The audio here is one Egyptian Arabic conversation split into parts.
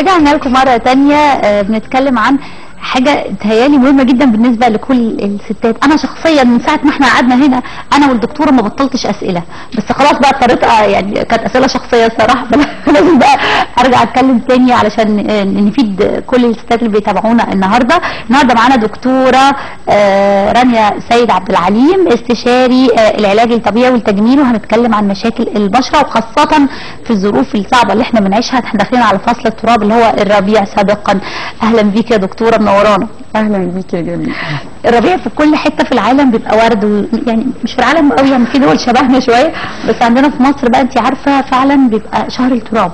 رجعنا لكم مرة تانية آه، بنتكلم عن حاجة تهيالي مهمة جدا بالنسبة لكل الستات أنا شخصيا من ساعة ما احنا قعدنا هنا أنا والدكتورة ما بطلتش أسئلة بس خلاص بقى اضطريت آه، يعني كانت أسئلة شخصية الصراحة فلازم بقى أرجع أتكلم تاني علشان آه، نفيد كل الستات اللي بيتابعونا النهاردة النهاردة معانا دكتورة آه، رانيا سيد عبد العليم استشاري آه، العلاج الطبيعي والتجميل وهنتكلم عن مشاكل البشرة وخاصة في الظروف الصعبة اللي احنا بنعيشها احنا داخلين على فصل التراب اللي هو الربيع سابقا أهلا بيك يا دكتورة منورانا اهلا بيك يا جميل الربيع في كل حته في العالم بيبقى ورد و... يعني مش في العالم قوي يعني في دول شبهنا شويه بس عندنا في مصر بقى انت عارفه فعلا بيبقى شهر التراب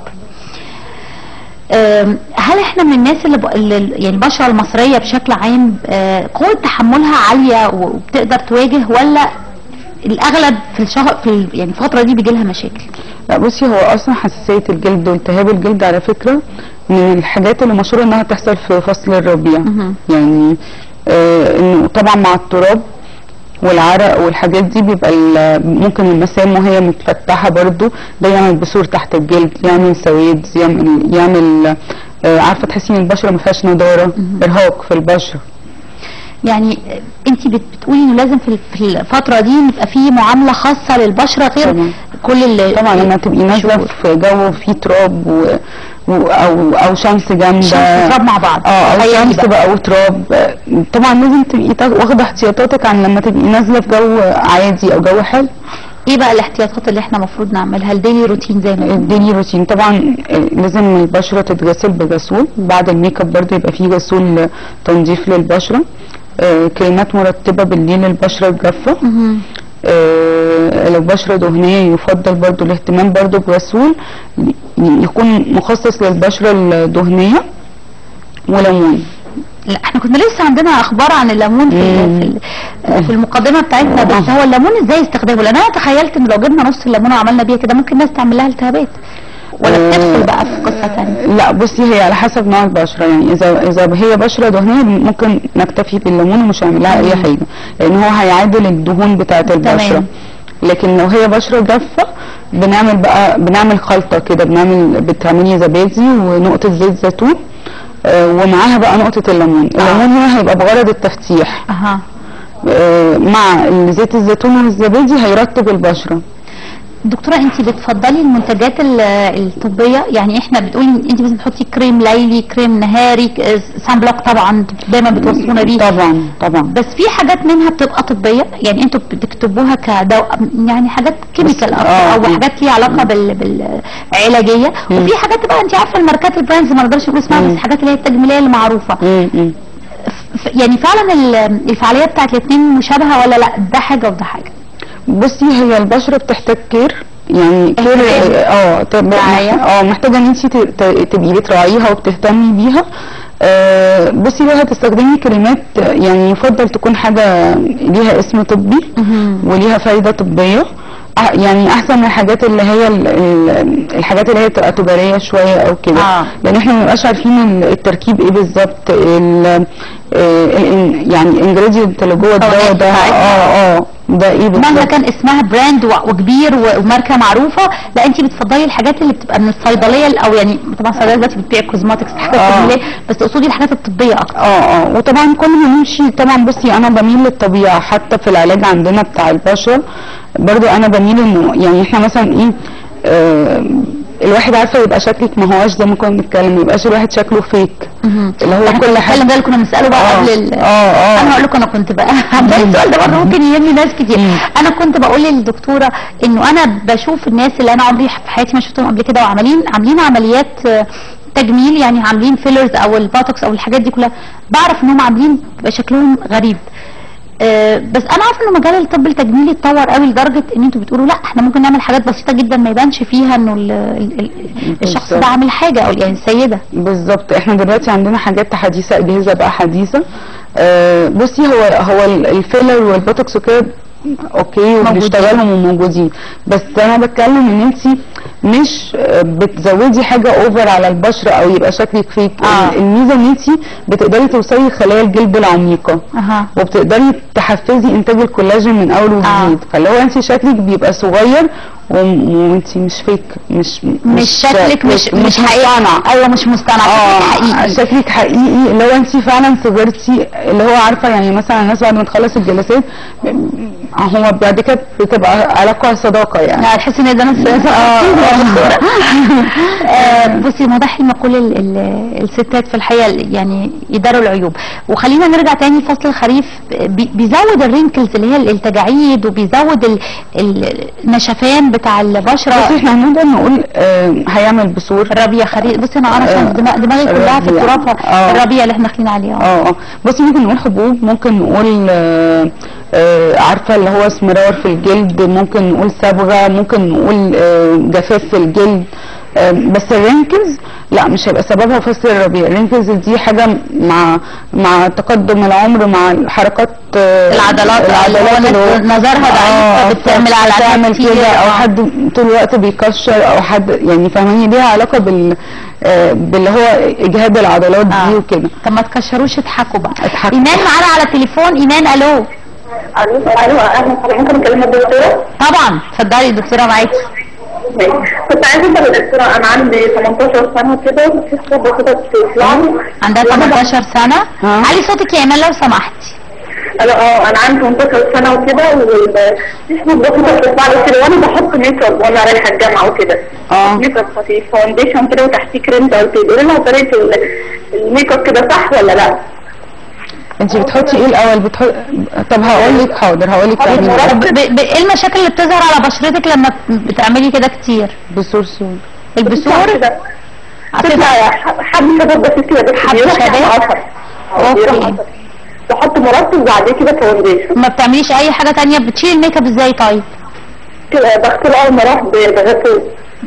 أم، هل احنا من الناس اللي, ب... اللي يعني البشره المصريه بشكل عام آه، قوه تحملها عاليه وبتقدر تواجه ولا الاغلب في الشهر في ال... يعني الفتره دي بيجي لها مشاكل لا بصي هو اصلا حساسيه الجلد والتهاب الجلد على فكره من الحاجات اللي مشهوره انها تحصل في فصل الربيع مهم. يعني آه انه طبعا مع التراب والعرق والحاجات دي بيبقى ال- ممكن المسام وهي متفتحه برضو ده يعمل بثور تحت الجلد يعمل سواد يعمل يعمل آه عارفه تحسي ان البشره ما فيهاش نضاره ارهاق في البشره يعني انت بتقولي انه لازم في في الفتره دي يبقى في معامله خاصه للبشره غير طبعا. كل اللي طبعا لما تبقي نازله شهور. في جو فيه تراب و... و... او او شمس جامده شمس وتراب مع بعض اه او تخيلي شمس بقى. بقى وتراب آه، طبعا لازم تبقي تاخ- واخده احتياطاتك عن لما تبقي نازله في جو عادي او جو حلو ايه بقى الاحتياطات اللي احنا المفروض نعملها الديلي روتين زي ما قلنا الديلي روتين طبعا آه، لازم البشره تتغسل بغسول بعد الميك اب برضه يبقى فيه غسول آه، تنظيف للبشره آه، كريمات مرطبه بالليل للبشره الجافه مهم. آه، لو بشرة دهنية يفضل برضو الاهتمام برضو بغسول ي- يكون مخصص للبشرة الدهنية وليمون لا احنا كنا لسه عندنا اخبار عن الليمون في ال- في, ال- في المقدمه بتاعتنا بس هو الليمون ازاي استخدامه لان انا تخيلت ان لو جبنا نص الليمونه وعملنا بيها كده ممكن الناس تعمل لها التهابات ولا آه، بتدخل بقى في قصه ثانيه لا بصي هي على حسب نوع البشرة يعني اذا اذا هي بشرة دهنية ممكن نكتفي بالليمون ومش هيعمل لها اي مم. حاجة لان هو هيعادل الدهون بتاعة البشرة تمام. لكن لو هي بشرة جافة بنعمل بقى بنعمل خلطة كده بنعمل بتعملي زبادي ونقطة زيت زيتون آه، ومعاها بقى نقطة الليمون الليمون هنا هيبقى بغرض التفتيح اها آه، مع زيت الزيتون والزبادي هيرطب البشرة دكتوره انت بتفضلي المنتجات ال- الطبيه يعني احنا بتقولي انت مثلا بتحطي كريم ليلي كريم نهاري ك- سان بلوك طبعا دايما بتوصونا بيه طبعا طبعا بس في حاجات منها بتبقى طبيه يعني انتوا بتكتبوها كدواء يعني حاجات كيميكال بس- اكتر آه، او آه. حاجات ليها علاقه بال بالعلاجيه مم. وفي حاجات بقى انت عارفه الماركات البراندز ما نقدرش نقول اسمها بس مم. الحاجات اللي هي التجميليه المعروفه مم، مم. ف- يعني فعلا ال- الفعاليه بتاعت الاثنين مشابهه ولا لا ده حاجه وده حاجه بصي هي البشره بتحتاج كير يعني كير اهتمام. اه تب- رعاية. اه محتاجه ان انت ت- ت- تبقي بتراعيها وبتهتمي بيها آه بصي لو هتستخدمي كريمات آه، يعني يفضل تكون حاجه ليها اسم طبي وليها فايده طبيه أح- يعني احسن من الحاجات اللي هي ال- ال- الحاجات اللي هي بتبقى تجاريه شويه او كده آه. لان احنا ما بنبقاش عارفين ال- التركيب ايه بالظبط ال- آه، ال- يعني الانجريدينت اللي جوه الدواء ده بتاعتها. اه اه ده ايه بالظبط مهما كان اسمها براند و- وكبير و- وماركه معروفه لا انت بتفضلي الحاجات اللي بتبقى من الصيدليه او يعني طبعا الصيدليه دلوقتي بتبيع كوزماتكس حاجات آه. تجميليه بس تقصدي الحاجات الطبيه اكتر اه اه وطبعا كل ما نمشي طبعا بصي انا بميل للطبيعه حتى في العلاج عندنا بتاع البشره برضو انا بميل انه يعني احنا مثلا ايه آه الواحد عارفه يبقى شكلك ما هواش زي ما كنا بنتكلم ما يبقاش الواحد شكله فيك اللي هو احنا كل حاجه بنتكلم ده اللي كنا بنساله بقى اه قبل ال- اه اه انا هقول لكم انا كنت بقى ده السؤال ده برضه ممكن يهمني ناس كتير مم. انا كنت بقول للدكتوره انه انا بشوف الناس اللي انا عمري في حياتي ما شفتهم قبل كده وعاملين عاملين عمليات آه، تجميل يعني عاملين فيلرز او البوتوكس او الحاجات دي كلها بعرف انهم عاملين بيبقى شكلهم غريب آه، بس انا عارفه ان مجال الطب التجميلي اتطور قوي لدرجه ان انتوا بتقولوا لا احنا ممكن نعمل حاجات بسيطه جدا ما يبانش فيها انه ال- ال- ال- الشخص بالظبط. ده عامل حاجه او يعني السيده بالظبط احنا دلوقتي عندنا حاجات حديثه اجهزه بقى حديثه آه بصي هو هو ال- الفيلر والبوتوكس وكده اوكي وبنشتغلهم وموجودين بس انا بتكلم ان انت مش آه، بتزودي حاجه اوفر على البشره او يبقى شكلك فيك آه. الميزه ان انت بتقدري توصلي خلايا الجلد العميقه اها وبتقدري تحفزي انتاج الكولاجين من اول وجديد فاللي هو انت شكلك بيبقى صغير وانت مش فيك مش مش شكلك مش مش حقيقي مصطنع. ايوه مش مصطنع اه شكلك حقيقي شكلك حقيقي اللي هو انت فعلا صغرتي اللي هو عارفه يعني مثلا الناس بعد ما تخلص الجلسات هو بعد كده بتبقى علاقه صداقه يعني لا تحسي ان ده نفس آه، بصي ما ده حلم كل ال- ال- الستات في الحقيقه يعني يداروا العيوب وخلينا نرجع تاني فصل الخريف بي- بيزود الرينكلز اللي هي التجاعيد وبيزود ال- ال- النشفان بتاع بس البشره احنا هنقدر نقول آه، هيعمل بثور الربيع خريف بصي انا عارفه آه، دماغ- دماغي كلها في الربيع. التراب آه. الربيع اللي احنا داخلين عليه اه اه اه بصي ممكن نقول حبوب ممكن نقول آه، آه، عارفه اللي هو اسمرار في الجلد ممكن نقول صبغه ممكن نقول آه، جفاف في الجلد آه، بس الرينكلز لا مش هيبقى سببها فصل الربيع الرينكلز دي حاجه مع مع تقدم العمر مع الحركات آه، العضلات العضلات اللي هو اللي هو نظرها ضعيف آه، فبتعمل على بتعمل كتير كده او آه. حد طول الوقت بيكشر او حد يعني فاهماني ليها علاقه بال آه، باللي هو اجهاد العضلات دي آه. وكده طب ما تكشروش اضحكوا بقى اضحكوا. ايمان معانا على تليفون ايمان الو الو الو اهلا وسهلا ممكن اكلم الدكتوره؟ طبعا اتفضلي الدكتوره معاكي ماشي. كنت عايزه اسال الدكتوره انا عندي 18 سنه كده وفي صوره كده بتطلع لي عندها وأنا 18 سنه آه. علي صوتك يا ايمان لو سمحتي انا اه انا عندي 18 سنه وكده وفي صوره كده بتطلع لي كده وانا بحط ميك اب وانا رايحه الجامعه وكده اه ميك اب خفيف فاونديشن كده وتحتيه كريم ده قولي لها طريقه ال- الميك اب كده صح ولا لا؟ انت بتحطي ايه الاول بتحط طب هقول لك حاضر هقول لك تعملي ايه طب ب- ب- ايه المشاكل اللي بتظهر على بشرتك لما بتعملي كده كتير بثور سود البثور كده هتبقى بتطلع حب شباب بس كده بس حب بيروح شباب؟ يعني عشرة. اه، بيروح أوكي. عشرة. بحط مرطب وبعدين كده فاونديشن ما بتعمليش اي حاجه تانية بتشيل الميك اب ازاي طيب كده بغسل اول ما اروح بغسل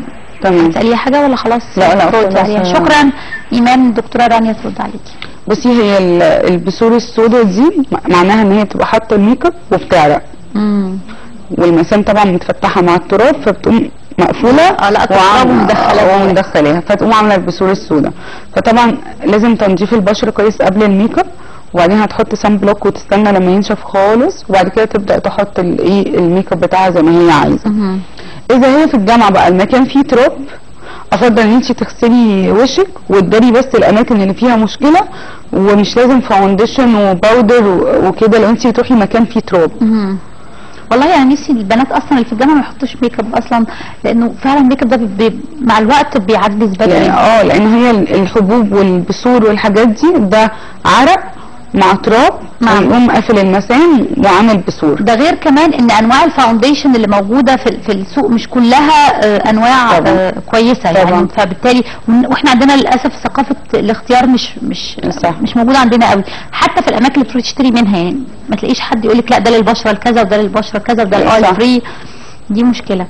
تمام تسالي حاجه ولا خلاص لا، لا، تردي خلاص. عليها شكرا ايمان الدكتوره رانيا ترد عليكي بصي هي ال- البثور السوداء دي م- معناها ان هي بتبقى حاطه الميك اب وبتعرق امم والمسام طبعا متفتحه مع التراب فبتقوم مقفوله اه، لا، التراب وعاملة- ومدخلاها. اه، ومدخلاها فتقوم عامله البثور السوداء فطبعا لازم تنظيف البشره كويس قبل الميك اب وبعدين هتحط سان بلوك وتستنى لما ينشف خالص وبعد كده تبدا تحط الايه الميك اب بتاعها زي ما هي عايزه مهم. اذا هي في الجامعه بقى المكان فيه تراب افضل ان انت تغسلي وشك وتداري بس الاماكن اللي فيها مشكله ومش لازم فاونديشن وباودر و- وكده لو انت تروحي مكان فيه تراب مهم. والله يعني نفسي البنات اصلا اللي في الجامعه ما يحطوش ميك اب اصلا لانه فعلا الميك اب ده بي بي مع الوقت بيعجز بدري يعني اه لان هي ال- الحبوب والبثور والحاجات دي ده عرق مع تراب نعم. ويقوم قافل المسام وعامل بثور ده غير كمان ان انواع الفاونديشن اللي موجوده في في السوق مش كلها آه، انواع طبعا. آه، كويسه طبعا. يعني فبالتالي ون- واحنا عندنا للاسف ثقافه الاختيار مش مش صح. مش موجوده عندنا قوي حتى في الاماكن اللي بتروحي تشتري منها يعني ما تلاقيش حد يقول لك لا ده للبشره الكذا وده للبشره الكذا وده صح. الاويل فري دي مشكله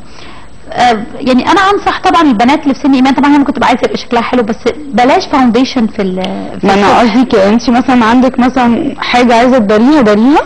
آه، يعني انا انصح طبعا البنات اللي في سن ايمان طبعا هي ممكن تبقى عايزه يبقى شكلها حلو بس بلاش فاونديشن في ال في ما انا الصبح. قصدي كده انت مثلا عندك مثلا حاجه عايزه تداريها داريها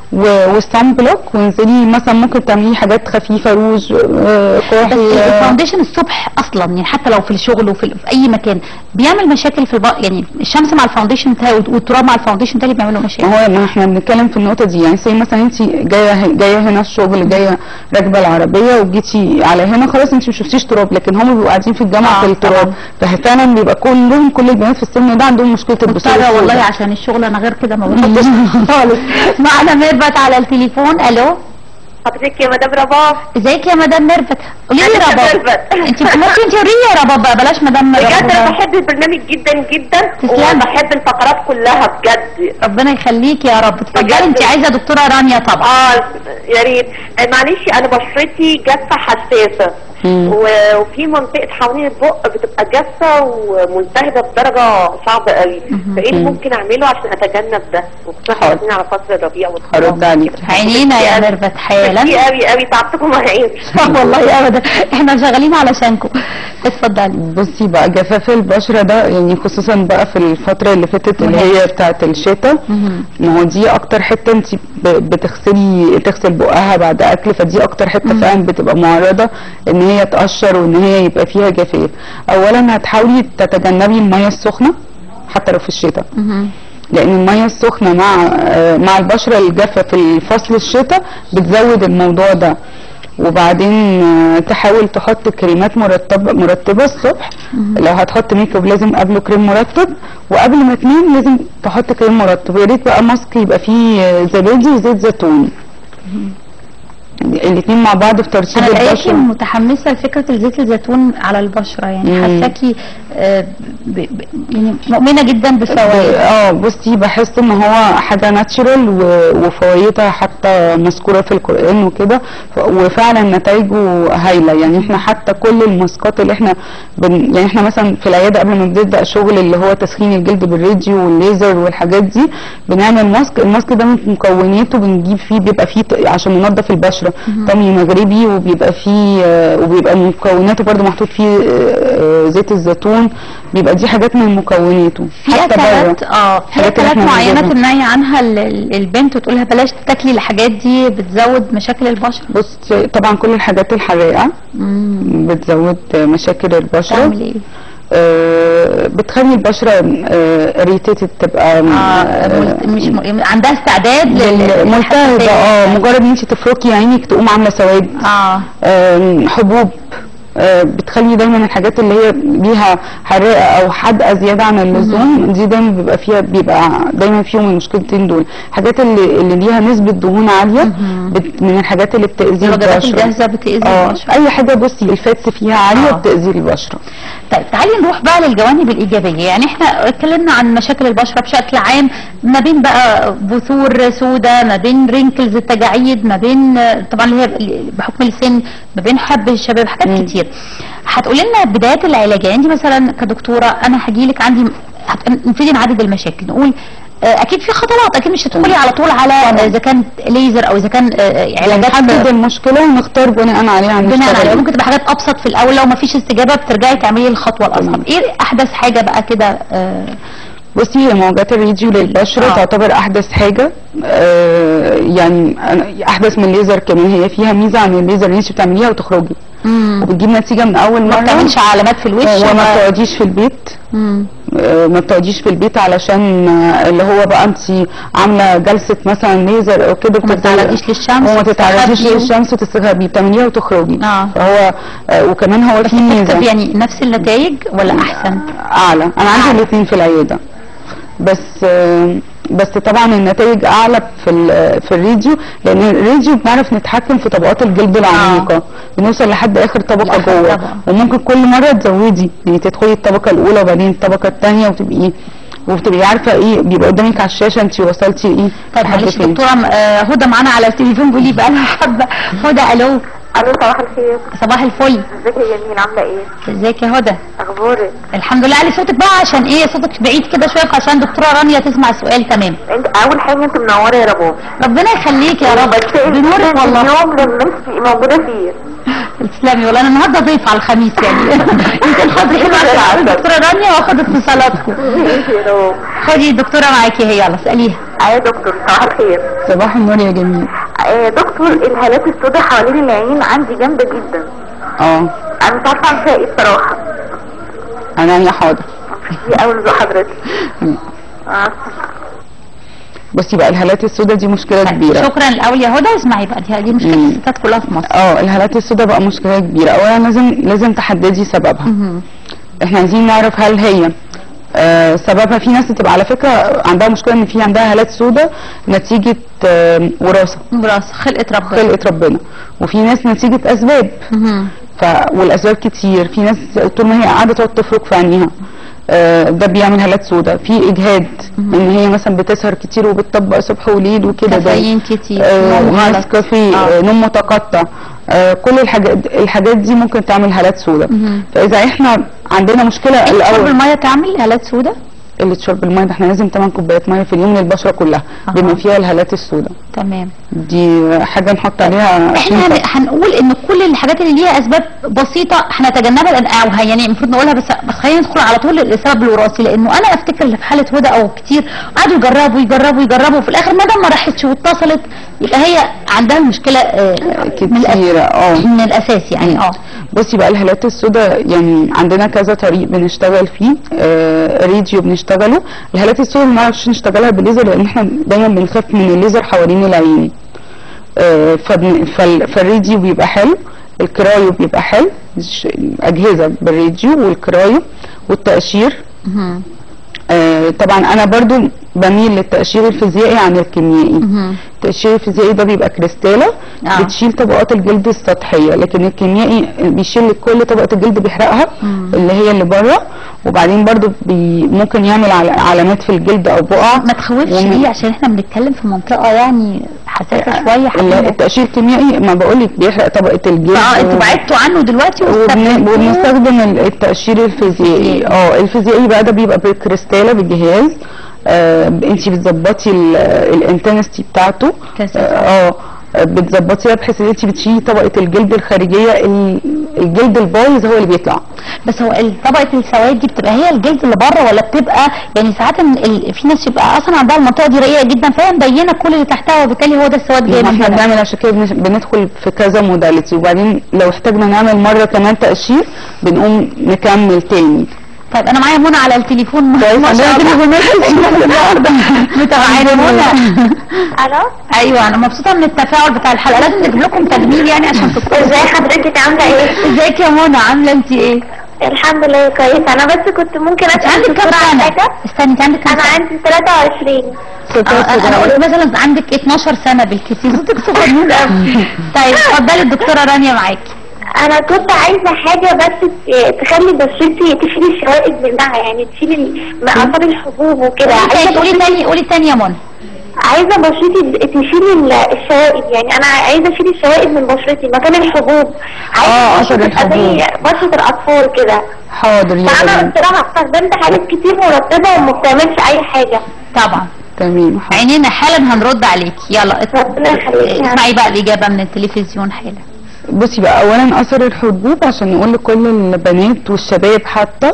و- والصن بلوك وانزلي مثلا ممكن تعملي حاجات خفيفه روج آه، بس كحل آه، الفاونديشن الصبح اصلا يعني حتى لو في الشغل وفي في اي مكان بيعمل مشاكل في الب... يعني الشمس مع الفاونديشن بتاعي والتراب مع الفاونديشن بتاعي بيعملوا مشاكل ما هو ما احنا بنتكلم في النقطه دي يعني زي مثلا انت جايه جايه هنا الشغل جايه راكبه العربيه وجيتي على هنا خلاص انت ما شفتيش تراب لكن هم بيبقوا قاعدين في الجامعه آه، في التراب ففعلا بيبقى كلهم كل البنات في السن ده عندهم مشكله البثور مضطرة والله السوداء. عشان الشغل انا غير كده ما بحطش خالص معنا ميرفت على التليفون الو حضرتك يا مدام رباب ازيك يا مدام ميرفت قولي لي أنا رباب ميرفت. انت ممكن انت قولي لي يا رباب بقى، بلاش مدام بجد انا رباب بحب البرنامج جدا جدا تسلم. وبحب الفقرات كلها بجد ربنا يخليك يا رب اتفضلي بجد. انت عايزه دكتوره رانيا طبعا اه يا ريت آه، معلش انا بشرتي جافه حساسه مم. و- وفي منطقه حوالين البق بتبقى جافه وملتهبه بدرجه صعبه قوي فايه اللي ممكن اعمله عشان اتجنب ده وخصوصا حاضر. داخلين على فصل الربيع هرد عليك. عينينا يا ميرفت حالا ميرسي قوي قوي تعبتكم معايا والله ابدا احنا شغالين علشانكم اتفضلي بصي بقى جفاف البشره ده يعني خصوصا بقى في الفتره اللي فاتت اللي هي بتاعه الشتاء مهم. ما هو دي اكتر حته انت بتغسلي تغسل بقها بعد اكل فدي اكتر حته فعلا بتبقى معرضه ان هي تقشر وان هي يبقى فيها جفاف اولا هتحاولي تتجنبي الميه السخنه حتى لو في الشتاء مهم. لان الميه السخنه مع آه، مع البشره الجافه في فصل الشتاء بتزود الموضوع ده وبعدين آه، تحاول تحط كريمات مرطبه مرطبه الصبح لو هتحط ميك اب لازم قبله كريم مرطب وقبل ما تنام لازم تحط كريم مرطب ويا ريت بقى ماسك يبقى فيه آه، زبادي وزيت زيتون الاثنين مع بعض في ترطيب انا لقيتي البشره متحمسه لفكره الزيت الزيتون على البشره يعني مم. حاساكي آه، ب- ب- يعني مؤمنه جدا بفوائد اه بصي بحس ان هو حاجه ناتشرال وفوائدها حتى مذكوره في القران وكده ف- وفعلا نتائجه هايله يعني احنا حتى كل الماسكات اللي احنا بن يعني احنا مثلا في العياده قبل ما بنبدا شغل اللي هو تسخين الجلد بالراديو والليزر والحاجات دي بنعمل ماسك الماسك ده من مكوناته بنجيب فيه بيبقى فيه ط- عشان ننضف البشره طمي مغربي وبيبقى فيه آه، وبيبقى مكوناته برده محطوط فيه آه، آه، زيت الزيتون بيبقى دي حاجات من مكوناته في حتى اكلات بره اه في الحاجات اللي اكلات احنا معينه بنجيبها. تمنعي عنها ال- ال- البنت وتقولها بلاش تاكلي الحاجات دي بتزود مشاكل البشره بص طبعا كل الحاجات الحراقه مم. بتزود مشاكل البشره تعمل ايه؟ آه بتخلي البشره اريتيتد تبقى اه ملت- مش م... عندها استعداد لل- ملتهبه للحساسية. اه مجرد ان انت تفركي عينك تقوم عامله سواد اه آم، حبوب آه، بتخلي دايما الحاجات اللي هي ليها حراقه او حدقه زياده عن اللزوم دي دايما بيبقى فيها بيبقى دايما فيهم المشكلتين دول الحاجات اللي اللي ليها نسبه دهون عاليه مهم. بت من الحاجات اللي بتاذي الوجبات البشره الجاهزه بتاذي اه البشره اي حاجه بصي الفاتس فيها عاليه آه. بتاذي البشره طيب تعالي نروح بقى للجوانب الايجابيه يعني احنا اتكلمنا عن مشاكل البشره بشكل عام ما بين بقى بثور سوداء ما بين رينكلز التجاعيد ما بين آه، طبعا اللي هي بحكم السن ما بين حب الشباب حاجات مم. كتير هتقولي لنا بدايات العلاج يعني انت مثلا كدكتوره انا هجي لك عندي هت- نبتدي نعدد المشاكل نقول آه، اكيد في خطوات اكيد مش هتدخلي على طول على آه، اذا كان ليزر او اذا كان آه، آه، يعني علاجات نحدد المشكله ونختار بناء عليها بناء عليها هنشتغل ممكن تبقى حاجات ابسط في الاول لو ما فيش استجابه بترجعي تعملي الخطوه الاصعب ايه احدث حاجه بقى كده آه بصي هي موجات الراديو للبشره آه. تعتبر احدث حاجه آه يعني أنا- احدث من الليزر كمان هي فيها ميزه عن الليزر ان انت بتعمليها وتخرجي مم. وبتجيب نتيجه من اول ما مره بتعملش علامات في الوش وما وما- بتقعديش في البيت مم. آه، ما بتقعديش في البيت علشان آه، اللي هو بقى انت عامله جلسه مثلا ليزر او كده وما بتبقى- تتعرضيش للشمس وما تتعرضيش وتستخبي. للشمس وتستخبي بتعمليها وتخرجي آه. فهو آه، وكمان هو بس في ميزه تكتب يعني نفس النتائج ولا احسن اعلى انا عندي أعلى. الاثنين في العياده بس آه، بس طبعا النتائج اعلى في ال- في الراديو لان الراديو بنعرف نتحكم في طبقات الجلد العميقه بنوصل لحد اخر طبقه لآخر جوه طبقة. وممكن كل مره تزودي يعني تدخلي الطبقه الاولى وبعدين الطبقه الثانيه وتبقي وبتبقي عارفه ايه بيبقى قدامك على الشاشه انت وصلتي ايه طيب لحد معلش فين. دكتوره آه، هدى معانا على التليفون بيقول لي بقى لها حبه هدى الو الو صباح الخير صباح الفل ازيك يا جميل عامله ايه ازيك يا هدى اخبارك الحمد لله علي صوتك بقى عشان ايه صوتك بعيد كده شويه عشان دكتوره رانيا تسمع السؤال تمام انت اول حاجه انت منوره يا رباب ربنا يخليك يا رب بس بنورك والله اليوم لما انت موجوده فيه تسلمي والله انا النهارده ضيف على الخميس يعني يمكن خاطري كده عشان دكتوره رانيا واخد اتصالاتكم ماشي يا رب خدي الدكتوره معاكي هي يلا اساليها اه يا دكتور صباح الخير صباح النور يا جميل آه دكتور الهالات السوداء حوالين العين عندي جامده جدا اه انا مش عارفه اعمل فيها ايه الصراحه انا يا حاضر دي اول ذوق حضرتك آه. بصي بقى الهالات السوداء دي مشكله طيب، كبيره شكرا الاول يا هدى اسمعي بقى دي دي مشكله مم. الستات كلها في مصر اه الهالات السوداء بقى مشكله كبيره اولا لازم لازم تحددي سببها مهم. احنا عايزين نعرف هل هي آه سببها في ناس بتبقى على فكره عندها مشكله ان في عندها هالات سوداء نتيجه آه وراثه براس خلقه ربنا خلقه ربنا وفي ناس نتيجه اسباب مهم. ف والاسباب كتير في ناس طول ما هي قاعده تقعد تفرك في عينيها آه، ده بيعمل هالات سوداء في اجهاد ان هي مثلا بتسهر كتير وبتطبق صبح وليل وكده ده كافيين كتير آه، نوم ناس غلط كافي آه. آه، نوم متقطع آه، كل الحاجات الحاجات دي ممكن تعمل هالات سوداء مهم. فاذا احنا عندنا مشكله شرب الاول الميه تعمل هالات سوداء قله شرب الميه ده احنا لازم 8 كوبايات ميه في اليوم للبشره كلها أها. بما فيها الهالات السوداء تمام دي حاجه نحط عليها احنا هن- هنقول ان كل الحاجات اللي ليها اسباب بسيطه هنتجنبها لان او ه- يعني المفروض نقولها بس بس خلينا ندخل على طول للسبب الوراثي لانه انا افتكر اللي في حاله هدى او كتير قعدوا يجربوا يجربوا يجربوا وفي الاخر ما دام ما راحتش واتصلت يبقى هي عندها المشكله آه، من الأس- كتيرة اه من الاساس يعني اه بصي بقى الهالات السوداء يعني عندنا كذا طريق بنشتغل فيه آه راديو بنشتغله الهالات السوداء ما نعرفش نشتغلها بالليزر لان احنا دايما بنخاف من الليزر حوالين العين آه فبن فال فالراديو بيبقى حلو الكرايو بيبقى حلو ش- اجهزه بالراديو والكرايو والتقشير مهم. آه طبعا انا برضو بميل للتقشير الفيزيائي عن الكيميائي مهم. التقشير الفيزيائي ده بيبقى كريستالة آه. بتشيل طبقات الجلد السطحية لكن الكيميائي بيشيل كل طبقة الجلد بيحرقها مم. اللي هي اللي بره وبعدين برضو بي ممكن يعمل عل- علامات في الجلد او بقع ما تخوفش وم- ليه عشان احنا بنتكلم في منطقه يعني حساسه شويه ال- حبيبي. التقشير الكيميائي ما بقولك بيحرق طبقة الجلد اه انتوا و- بعدتوا عنه دلوقتي وبن- واستخدمتوه. وبنستخدم ال- التقشير الفيزيائي اه الفيزيائي بقى ده بيبقى بالكريستالة بالجهاز آه انت بتظبطي ال- الانتنستي بتاعته كثافة. اه آه، بتظبطيها بحيث ان انت بتشيلي طبقه الجلد الخارجيه ال- الجلد البايظ هو اللي بيطلع بس هو ال- طبقه السواد دي بتبقى هي الجلد اللي بره ولا بتبقى يعني ساعات إن ال- في ناس يبقى اصلا عندها المنطقه دي رقيقه جدا فهي مبينه كل اللي تحتها وبالتالي هو ده السواد جاي ما من احنا هنا بنعمل عشان كده بنش- بندخل في كذا موداليتي وبعدين لو احتاجنا نعمل مره كمان تقشير بنقوم نكمل تاني طيب انا معايا منى على التليفون كويس ما شاء عندنا الله تليفونات النهارده متابعين منى الو ايوه انا مبسوطه من التفاعل بتاع الحلقه لازم نجيب لكم تجميل يعني عشان تتصلوا ازاي حضرتك عامله ايه؟ ازيك يا منى عامله انت ايه؟ الحمد لله كويسه انا بس كنت ممكن انت اسال عندك كام الدكتور عن سنه؟ حاجه استني انت عندك كام انا سنه؟ عندي 23 آه، انا قلت مثلا عندك 12 سنه بالكثير صوتك صغنون قوي طيب اتفضلي الدكتوره رانيا معاكي انا كنت عايزه حاجه بس ت- تخلي بشرتي تشيل الشوائب منها يعني تشيل ال- اثار الحبوب وكده قولي عايزه تاني قولي بشرتي تاني قولي تاني يا منى عايزه بشرتي تشيل ال- الشوائب يعني انا عايزه اشيل الشوائب من بشرتي مكان الحبوب عايزه آه، بشرتي أثر تبقى زي الحبوب. بشره الاطفال كده حاضر يا فانا بنات. بصراحه استخدمت حاجات كتير مرطبه وما بتعملش اي حاجه طبعا تمام حاضر. عينينا حالا هنرد عليكي يلا ات- ربنا يخليك. اسمعي بقى الاجابه من التلفزيون حالا بصي بقى اولا اثر الحبوب عشان نقول لكل البنات والشباب حتى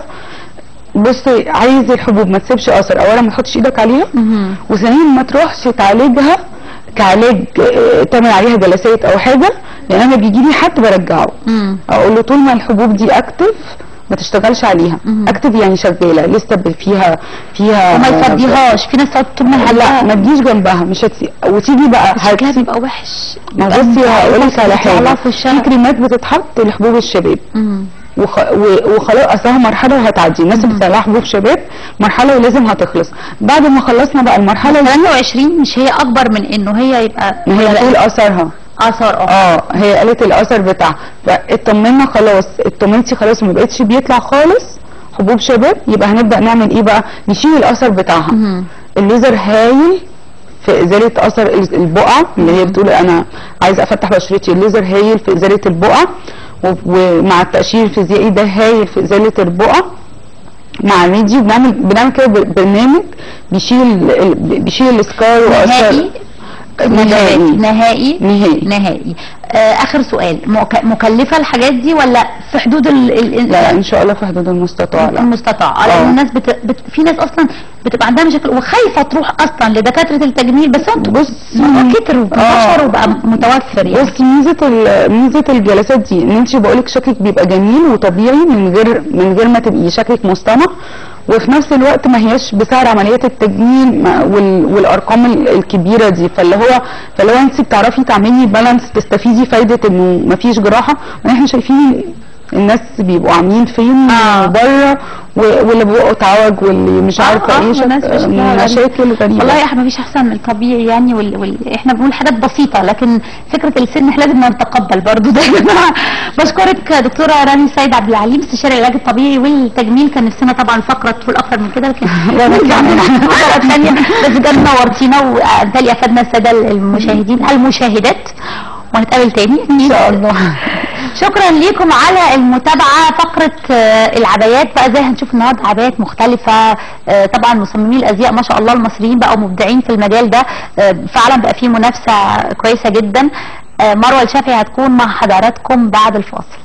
بصي عايز الحبوب ما تسيبش اثر اولا ما تحطش ايدك عليها وثانيا ما تروحش تعالجها كعلاج آه، تعمل عليها جلسات او حاجه لان انا بيجي لي حد برجعه مم. اقول له طول ما الحبوب دي اكتف ما تشتغلش عليها مم. اكتف يعني شغاله لسه ب- فيها فيها وما يفضيهاش في ناس تقعد طول ما لا ما تجيش جنبها مش هتسي... وتيجي بقى شكلها هتسي... بيبقى وحش ما يبقى بصي انت هقول عايزة لك على تطلع لها حاجه في وشها. في كريمات بتتحط لحبوب الشباب مم. وخ... و... وخلاص اصلها مرحله وهتعدي الناس اللي بتطلع حبوب شباب مرحله ولازم هتخلص بعد ما خلصنا بقى المرحله دي 28 مش هي اكبر من انه هي يبقى ما هي بتقول اثرها اثر اه اه هي قالت الاثر بتاعها فاطمنا خلاص اطمنتي خلاص وما بقتش بيطلع خالص حبوب شباب يبقى هنبدا نعمل ايه بقى نشيل الاثر بتاعها مم. الليزر هايل في ازاله اثر ال- البقع اللي هي بتقول انا عايزه افتح بشرتي الليزر هايل في ازاله البقع و- ومع التقشير الفيزيائي ده هايل في ازاله البقع مع ميدي بنعمل بنعمل كده ب- برنامج بيشيل ال- ال- بيشيل السكار واثر نهائي نهائي نهائي نهائي نهائي آه اخر سؤال مك- مكلفه الحاجات دي ولا في حدود ال ال لا ان شاء الله في حدود المستطاع لا المستطاع آه. لان الناس بت... بت... في ناس اصلا بتبقى عندها مشاكل وخايفه تروح اصلا لدكاتره التجميل بس انتوا بص كتروا آه. انتشروا وبقى متوفر يعني بصي ميزه ال- ميزه الجلسات دي ان انت بقولك شكلك بيبقى جميل وطبيعي من غير من غير ما تبقي شكلك مصطنع وفي نفس الوقت ما هياش بسعر عمليات التجميل ما- وال- والارقام ال- الكبيره دي فاللي هو فاللي هو انت بتعرفي تعملي بالانس تستفيدي فايده انه ما فيش جراحه واحنا شايفين الناس بيبقوا عاملين فين آه. بره و- واللي بيبقوا اتعوج واللي مش عارفه ايه شك- وناس بشكلها غريب. مشاكل غريبه والله يا احنا مفيش احسن من الطبيعي يعني وال... وال... احنا بنقول حاجات بسيطه لكن فكره السن احنا لازم نتقبل برضو ده يا جماعه بشكرك دكتوره رامي سيد عبد العليم استشاري العلاج الطبيعي والتجميل كان نفسنا طبعا الفقره تطول اكتر من كده لكن نرجع مرة ثانيه بس بجد نورتينا وبالتالي افدنا الساده المشاهدين المشاهدات وهنتقابل تاني ان شاء الله شكرا ليكم على المتابعه فقره آه، العبايات بقى زي هنشوف النهارده عبايات مختلفه آه، طبعا مصممي الازياء ما شاء الله المصريين بقوا مبدعين في المجال ده آه، فعلا بقى فيه منافسه كويسه جدا آه، مروه الشافعي هتكون مع حضراتكم بعد الفاصل